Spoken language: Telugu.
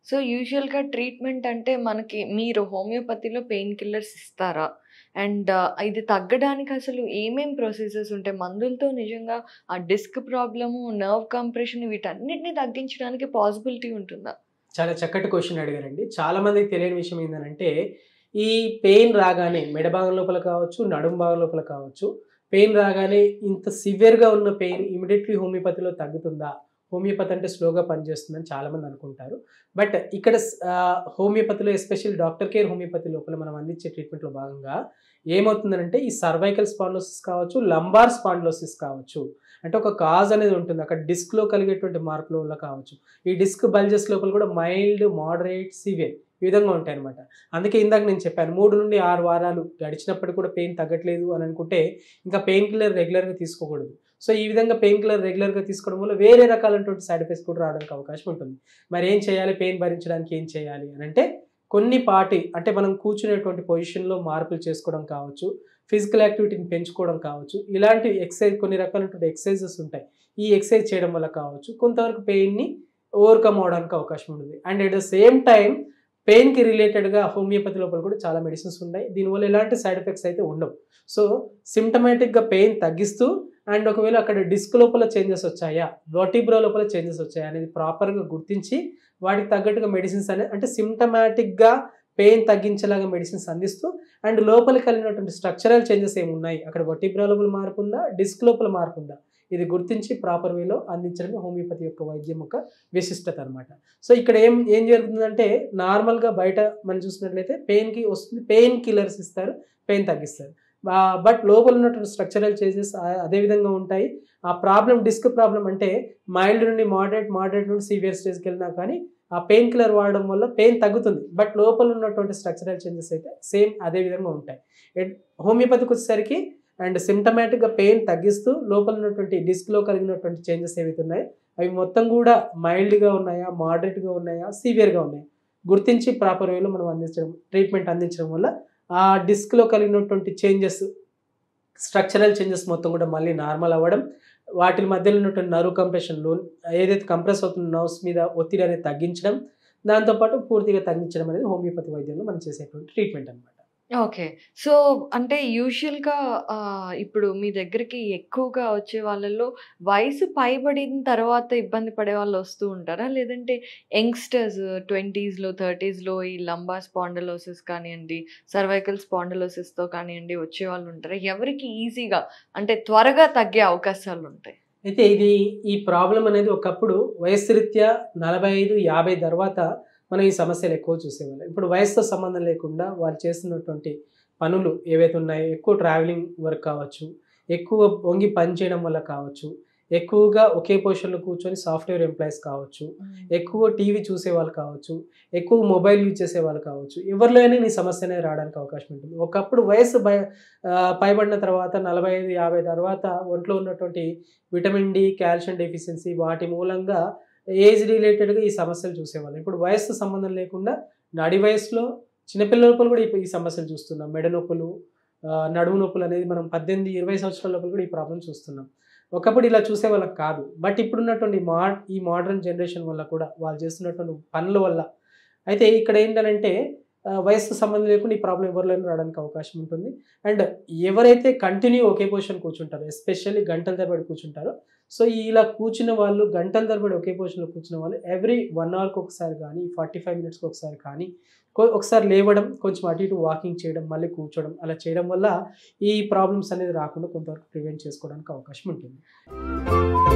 సో యూజువల్‌గా ట్రీట్మెంట్ అంటే మనకి మీరు హోమియోపతిలో పెయిన్ కిల్లర్స్ ఇస్తారా? అండ్ ఇది తగ్గడానికి అసలు ఏమేం ప్రొసీజర్స్ ఉంటాయి? మందులతో నిజంగా ఆ డిస్క్ ప్రాబ్లము, నర్వ్ కంప్రెషన్ వీటన్నిటిని తగ్గించడానికి పాసిబిలిటీ ఉంటుందా? చాలా చక్కటి క్వెషన్ అడిగారండి. చాలా మందికి తెలియని విషయం ఏందనంటే, ఈ పెయిన్ రాగానే మెడ భాగం లోపల కావచ్చు, నడుము భాగం లోపల కావచ్చు, పెయిన్ రాగానే ఇంత సివియర్‌గా ఉన్న పెయిన్ ఇమ్మీడియేట్‌లీ హోమియోపతిలో తగ్గుతుందా? హోమియోపతి అంటే స్లోగా పనిచేస్తుందని చాలామంది అనుకుంటారు. బట్ ఇక్కడ స్ ఆహ్, హోమియోపతిలో ఎస్పెషల్లీ డాక్టర్ కేర్ హోమియోపతి లోపల మనం అందించే ట్రీట్మెంట్‌లో భాగంగా ఏమవుతుందనంటే, ఈ సర్వైకల్ స్పాండిలోసిస్ కావచ్చు, లంబార్ స్పాండిలోసిస్ కావచ్చు. అంటే ఒక కాజ్ అనేది ఉంటుంది. అక్కడ డిస్క్‌లో కలిగేటువంటి మార్పుల వల్ల కావచ్చు. ఈ డిస్క్ బల్జెస్ లోపల కూడా మైల్డ్, మోడరేట్, సివియర్ ఈ విధంగా ఉంటాయన్నమాట. అందుకే ఇందాక నేను చెప్పాను 3-6 వారాలు గడిచినప్పటికి కూడా పెయిన్ తగ్గట్లేదు అని అనుకుంటే, ఇంకా పెయిన్ కిల్లర్ రెగ్యులర్‌గా తీసుకోకూడదు. సో, ఈ విధంగా పెయిన్ కిల్లర్ రెగ్యులర్‌గా తీసుకోవడం వల్ల వేరే రకాలైనటువంటి సైడ్ ఎఫెక్ట్స్ కూడా రావడానికి అవకాశం ఉంటుంది. మరి ఏం చేయాలి? పెయిన్ భరించడానికి ఏం చేయాలి? అనంటే కొన్ని పాటి అంటే మనం కూర్చునేటువంటి పొజిషన్‌లో మార్పులు చేసుకోవడం కావచ్చు, ఫిజికల్ యాక్టివిటీని పెంచుకోవడం కావచ్చు, ఇలాంటి ఎక్సర్సైజ్ కొన్ని రకాలైనటువంటి ఎక్సర్సైజెస్ ఉంటాయి. ఈ ఎక్సర్సైజ్ చేయడం వల్ల కావచ్చు, కొంతవరకు పెయిన్‌ని ఓవర్‌కమ్ అవ్వడానికి అవకాశం ఉంటుంది. And at the same time పెయిన్‌కి రిలేటెడ్‌గా హోమియోపతి లోపల కూడా చాలా మెడిసిన్స్ ఉన్నాయి. దీనివల్ల ఎలాంటి సైడ్ ఎఫెక్ట్స్ అయితే ఉండవు. సో, సిమ్టమాటిక్‌గా పెయిన్ తగ్గిస్తూ అండ్ ఒకవేళ అక్కడ డిస్క్ లోపల చేంజెస్ వచ్చాయా? వర్టిబ్రా లోపల చేంజెస్ వచ్చాయా? అనేది ప్రాపర్‌గా గుర్తించి వాటికి తగ్గట్టుగా మెడిసిన్స్ అనేది అంటే సిమ్టమాటిక్‌గా పెయిన్ తగ్గించేలాగా మెడిసిన్స్ అందిస్తూ అండ్ లోపలికి కలిగినటువంటి స్ట్రక్చరల్ చేంజెస్ ఏమున్నాయి? అక్కడ వర్టిబ్రా లోపల మార్పు ఉందా? డిస్క్ లోపల మార్పు ఉందా? ఇది గుర్తించి ప్రాపర్ వేలో అందించడమే హోమియోపతి యొక్క వైద్యం యొక్క విశిష్టత అనమాట. సో, ఇక్కడ ఏం ఏం జరుగుతుందంటే నార్మల్‌గా బయట మనం చూసినట్లయితే పెయిన్‌కి వస్తుంది. పెయిన్ కిల్లర్స్ ఇస్తారు. పెయిన్ తగ్గిస్తారు. ఆహ్, బట్ లోపల ఉన్నటువంటి స్ట్రక్చరల్ చేంజెస్ ఆహ్, అదే విధంగా ఉంటాయి. ఆ ప్రాబ్లమ్ డిస్క్ ప్రాబ్లమ్ అంటే మైల్డ్ నుండి మోడరేట్, మోడరేట్ నుండి సివియర్ స్టేజ్‌కి వెళ్ళినా కానీ ఆ పెయిన్ కిల్లర్ వాడడం వల్ల పెయిన్ తగ్గుతుంది. బట్ లోపల ఉన్నటువంటి స్ట్రక్చరల్ చేంజెస్ అయితే సేమ్ అదే విధంగా ఉంటాయి. ఎట్ హోమియోపతికి వచ్చేసరికి అండ్ సిమ్టమాటిక్‌గా పెయిన్ తగ్గిస్తూ లోపల ఉన్నటువంటి డిస్క్‌లో కలిగినటువంటి చేంజెస్ ఏవైతే ఉన్నాయో అవి మొత్తం కూడా మైల్డ్‌గా ఉన్నాయా? మోడరేట్‌గా ఉన్నాయా? సివియర్‌గా ఉన్నాయా? గుర్తించి ప్రాపర్ వేలో మనం అందించడం ట్రీట్మెంట్ అందించడం వల్ల ఆ డిస్క్‌లో కలిగినటువంటి చేంజెస్ స్ట్రక్చరల్ చేంజెస్ మొత్తం కూడా మళ్ళీ నార్మల్ అవ్వడం, వాటి మధ్యలో ఉన్నటువంటి నర్వ్ కంప్రెషన్‌లో ఏదైతే కంప్రెస్ అవుతున్న నర్వ్స్ మీద ఒత్తిడి అనేది తగ్గించడం, దాంతో పాటు పూర్తిగా తగ్గించడం అనేది హోమియోపతి వైద్యంలో మనం చేసేటువంటి ట్రీట్మెంట్ అనమాట. ఓకే. సో, అంటే యూజువల్‌గా ఆహ్, ఇప్పుడు మీ దగ్గరికి ఎక్కువగా వచ్చే వాళ్ళలో వయసు పైబడిన తర్వాత ఇబ్బంది పడేవాళ్ళు వస్తూ ఉంటారా? లేదంటే యంగ్‌స్టర్స్ 20స్‌లో, 30స్‌లో ఈ లంబార్ స్పాండిలోసిస్ కానియండి, సర్వైకల్ స్పాండిలోసిస్‌తో కానియండి వచ్చేవాళ్ళు ఉంటారా? ఎవరికి ఈజీగా అంటే త్వరగా తగ్గే అవకాశాలుంటాయి? అయితే ఇది ఈ ప్రాబ్లమ్ అనేది ఒకప్పుడు వయస్సు రీత్యా 45, 50 తర్వాత మనం ఈ సమస్యలు ఎక్కువ చూసేవాళ్ళం. ఇప్పుడు వయసుతో సంబంధం లేకుండా వాళ్ళు చేస్తున్నటువంటి పనులు ఏవైతే ఉన్నాయో ఎక్కువ ట్రావెలింగ్ వర్క్ కావచ్చు, ఎక్కువ వంగి పని చేయడం వల్ల కావచ్చు, ఎక్కువగా ఒకే పొజిషన్‌లో కూర్చొని సాఫ్ట్‌వేర్ ఎంప్లాయీస్ కావచ్చు, ఎక్కువ టీవీ చూసేవాళ్ళు కావచ్చు, ఎక్కువ మొబైల్ యూజ్ చేసేవాళ్ళు కావచ్చు. ఎవరిలో అయినా ఈ సమస్య అనేది రావడానికి అవకాశం ఉంటుంది. ఒకప్పుడు వయస్సు బ ఆహ్, పైబడిన తర్వాత 45, 50 తర్వాత ఒంట్లో ఉన్నటువంటి విటమిన్ డి, కాల్షియం డెఫిషియన్సీ వాటి మూలంగా ఏజ్ రిలేటెడ్‌గా ఈ సమస్యలు చూసేవాళ్ళం. ఇప్పుడు వయస్సుతో సంబంధం లేకుండా నడి వయసులో చిన్నపిల్లల లోపల కూడా ఈ సమస్యలు చూస్తున్నాం. మెడ నొప్పులు, ఆహ్, నడుము నొప్పులు అనేది మనం 18, 20 సంవత్సరాల లోపల కూడా ఈ ప్రాబ్లమ్ చూస్తున్నాం. ఒకప్పుడు ఇలా చూసేవాళ్ళం కాదు. బట్ ఇప్పుడున్నటువంటి మా ఈ మోడర్న్ జనరేషన్ వల్ల కూడా వాళ్ళు చేస్తున్నటువంటి పనుల వల్ల అయితే ఇక్కడ ఏంటనంటే ఆహ్, వయస్సుతో సంబంధం లేకుండా ఈ ప్రాబ్లమ్ ఎవరిలోనైనా రావడానికి అవకాశం ఉంటుంది. అండ్ ఎవరైతే కంటిన్యూ ఒకే పొజిషన్ కూర్చుంటారో ఎస్పెషల్లీ గంటల తరబడి కూర్చుంటారో సో, ఇలా కూర్చున్న వాళ్ళు గంటల తరబడి ఒకే పొజిషన్‌లో కూర్చున్న వాళ్ళు ఎవ్రీ 1 అవర్‌కి ఒకసారి కానీ, 45 మినిట్స్‌కి ఒకసారి కానీ కొ ఒకసారి లేవడం, కొంచెం అటు ఇటు వాకింగ్ చేయడం, మళ్ళీ కూర్చోవడం అలా చేయడం వల్ల ఈ ప్రాబ్లమ్స్ అనేది రాకుండా కొంతవరకు ప్రివెంట్ చేసుకోవడానికి అవకాశం ఉంటుంది.